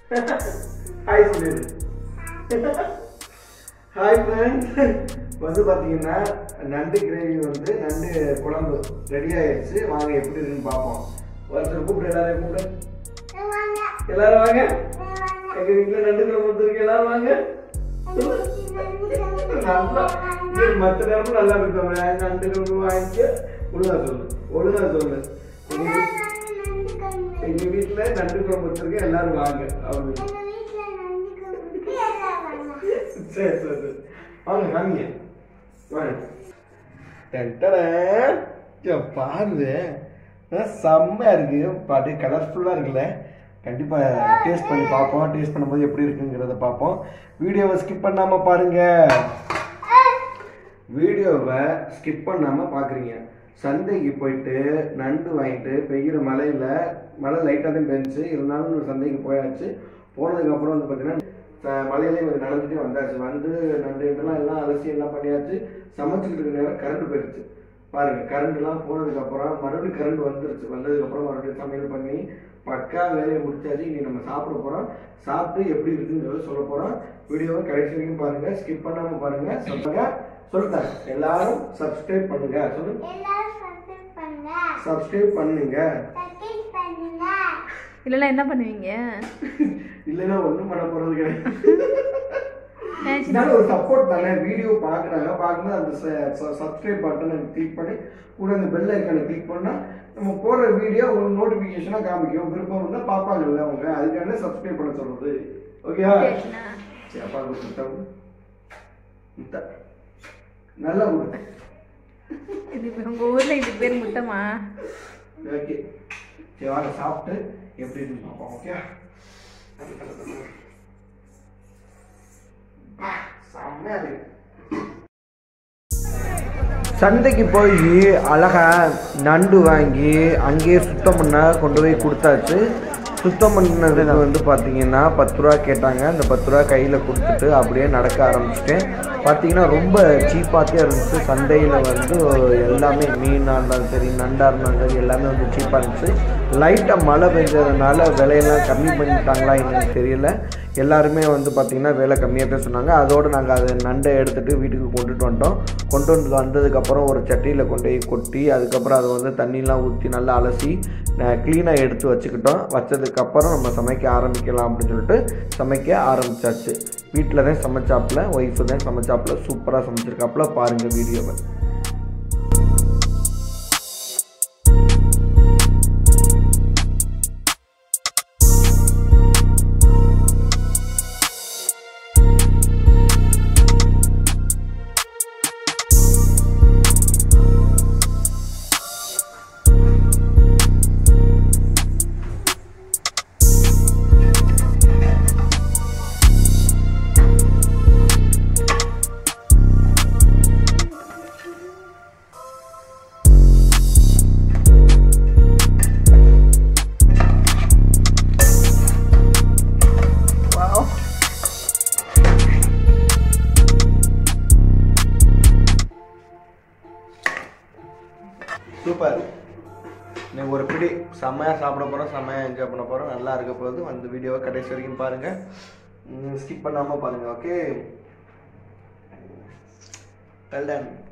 Hi சொல்லிடு hi friends வந்து பார்த்தீங்கன்னா நண்டு கிரேவி வந்து நண்டு குழம்பு ரெடி ஆயிடுச்சு வாங்க எப்படி இருக்குன்னு பார்ப்போம் ஒருத்தர் கூப்பிடு எல்லாரையும் கூப்பிடு எல்லாரும் வாங்க எங்க வீட்டில் நண்டு குழம்பு வந்திருக்கு எல்லாரும் வாங்க நல்லா இது மற்ற நேரமும் நல்லா இருக்கும் நண்டு குழம்பு வாங்கிக்க ஒழுங்கா சொல்லு ஒழுங்கா சொல்லு எங்க வீட்- எங்க வீட்டுல நண்டு குழம்பு வச்சிருக்கேன் எல்லாரும் வாங்க அவங்க சரி சரி சரி வாங்க காமிங்க வாங்க டென்டடன். இங்க பாரு ஆ, செம்மையா இருக்கு பாட்டு கலர்ஃபுல்லா இருக்குல்ல கண்டிப்பா டேஸ்ட் பண்ணி பார்ப்போம் டேஸ்ட் பண்ணும்போது எப்படி இருக்குங்கிறத பார்ப்போம் வீடியோவை ஸ்கிப் பண்ணாம பாருங்க வீடியோவை ஸ்கிப் பண்ணாம பாக்குறீங்க சந்தைக்கு போயிட்டு நண்டு வாங்கிட்டு பெய்கிற மழையில மழை லைட்டாக தான் பெஞ்சுச்சு இருந்தாலும் சந்தைக்கு போயாச்சு போனதுக்கு அப்புறம் வந்து பார்த்தீங்கன்னா ச- மழையிலே கொஞ்சம் நடந்துட்டே வந்தாச்சு வந்து நண்டு இதெல்லாம் எல்லாம் அலசி எல்லாம் பண்ணியாச்சு சமைச்சிட்டு இருக்கிற நேரம் கரண்ட் போயிருச்சு பாருங்க கரண்ட் எல்லாம் போனதுக்கு அப்புறம் மறுபடியும் கரண்ட் வந்துருச்சு வந்ததுக்கு அப்புறம் மறுபடியும் சமையல் பண்ணி பக்கா வேலையை முடிச்சாச்சு இனி நம்ம சாப்பிட போறோம் சாப்பிட்டு எப்படி இருக்குங்கிறத சொல்ல போறோம் வீடியோவை கடைசி வரைக்கும் பாருங்க ஸ்கிப் பண்ணாம பாருங்க சொல்லுங்க சொல்லிட்டாங்க எல்லாரும் சப்ஸ்கிரைப் பண்ணுங்க சொல்லு சப்ஸ்கிரைப் பண்ணுங்க இல்லைன்னா என்ன பண்ணுவீங்க இல்லைன்னா ஒண்ணும் பண்ண போறது கிடையாது ஏன் சின்ன- இதனால ஒரு சப்போர்ட் தானே வீடியோ பாக்குறாங்க பார்க்கும்போது அந்த சப்ஸ்கிரைப் பட்டனை கிளிக் பண்ணி கூட இந்த பெல் ஐக்கானை கிளிக் பண்ணா நம்ம போடுற வீடியோ உங்களுக்கு நோட்டிபிகேஷனா காமிக்கும் விருப்பம் இருந்தா பாப்பாங்கல்ல அவங்க அதுக்கான சப்ஸ்கிரைப் பண்ண சொல்றது ஓகேவா சரிண்ணா. சரி அப்பா கொடுத்து முட்டை நல்லா கொடுத்து இது இப்போ உங்க ஊர்ல இதுக்கு பேர் முட்டமா ஓகே சரி வாங்க சாப்பிட்டு எப்படி இருக்குன்னு பார்ப்போம் ஓகே செம்மையா இருக்கு சந்தைக்கு போய் அழகா நண்டு வாங்கி அங்கேயே சுத்தம் பண்ண கொண்டு போய் கொடுத்தாச்சு சுத்தம் பண்ணதுக்கு வந்து பார்த்தீங்கன்னா பத்து ரூபா கேட்டாங்க அந்த பத்து ரூபா கையில் கொடுத்துட்டு அப்படியே நடக்க ஆரம்பிச்சிட்டேன் பார்த்தீங்கன்னா ரொம்ப சீப்பாகவே இருந்துச்சு சந்தையில் வந்து எல்லாமே மீனாக இருந்தாலும் சரி நண்டாக இருந்தாலும் சரி எல்லாமே வந்து சீப்பாக இருந்துச்சு லைட்டாக மழை பெஞ்சதுனால விலையெல்லாம் கம்மி பண்ணிட்டாங்களா என்னன்னு தெரியல எல்லாருமே வந்து பார்த்திங்கன்னா விலை கம்மியாக தான் சொன்னாங்க அதோடு நாங்கள் அதை நண்டை எடுத்துகிட்டு வீட்டுக்கு கொண்டுட்டு வந்துட்டோம் கொண்டு வந்து வந்ததுக்கப்புறம் ஒரு சட்டியில் கொண்டு போய் கொட்டி அதுக்கப்புறம் அதை வந்து தண்ணிலாம் ஊற்றி நல்லா அலசி க்ளீனாக எடுத்து வச்சுக்கிட்டோம் வச்சதுக்கப்புறம் நம்ம சமைக்க ஆரம்பிக்கலாம் அப்படின்னு சொல்லிட்டு சமைக்க ஆரம்பிச்சாச்சு வீட்டில் தான் சமைச்சாப்புல ஒய்ஃபு தான் சமைச்சாப்புல சூப்பராக சமைச்சிருக்காப்புல பாருங்கள் வீடியோவை சூப்பர் நீங்கள் ஒரு பிடி செம்மையாக சாப்பிட போகிறோம் செம்மையாக என்ஜாய் பண்ண போகிறோம் நல்லா இருக்க போகுது அந்த வீடியோவை கடைசி வரைக்கும் பாருங்கள் ஸ்கிப் பண்ணாமல் பாருங்கள் ஓகே வெல் டன்